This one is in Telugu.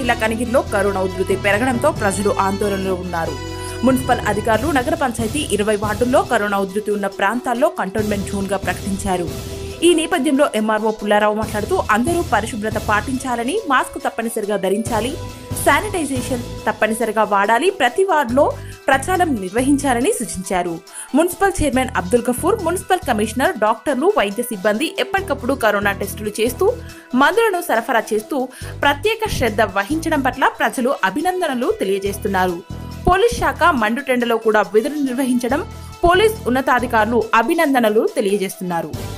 జిల్లా కనిగిరిలో కరోనా ఉధృతి పెరగడంతో ప్రజలు ఆందోళనలో ఉన్నారు మున్సిపల్ అధికారులు నగర పంచాయతీ ఇరవై వార్డుల్లో కరోనా ఉధృతి ఉన్న ప్రాంతాల్లో కంటోన్మెంట్ జోన్ గా ప్రకటించారు ఈ నేపథ్యంలో ఎంఆర్ఓ పుల్లారావు మాట్లాడుతూ అందరూ పరిశుభ్రత పాటించాలని మాస్క్ తప్పనిసరిగా ధరించాలి శానిటైజేషన్ తప్పనిసరిగా వాడాలి ప్రతి వార్డులో ప్రచారం నిర్వహించాలని సూచించారు municipal chairman Abdul Gafoor municipal commissioner డాక్టర్లు వైద్య సిబ్బంది ఎప్పటికప్పుడు కరోనా టెస్టులు చేస్తూ మందులను సరఫరా చేస్తూ ప్రత్యేక శ్రద్ధ వహించడం పట్ల ప్రజలు అభినందనలు తెలియజేస్తున్నారు పోలీస్ శాఖ మండుటెండలో కూడా విధులు నిర్వహించడం పోలీస్ ఉన్నతాధికారులు అభినందనలు తెలియజేస్తున్నారు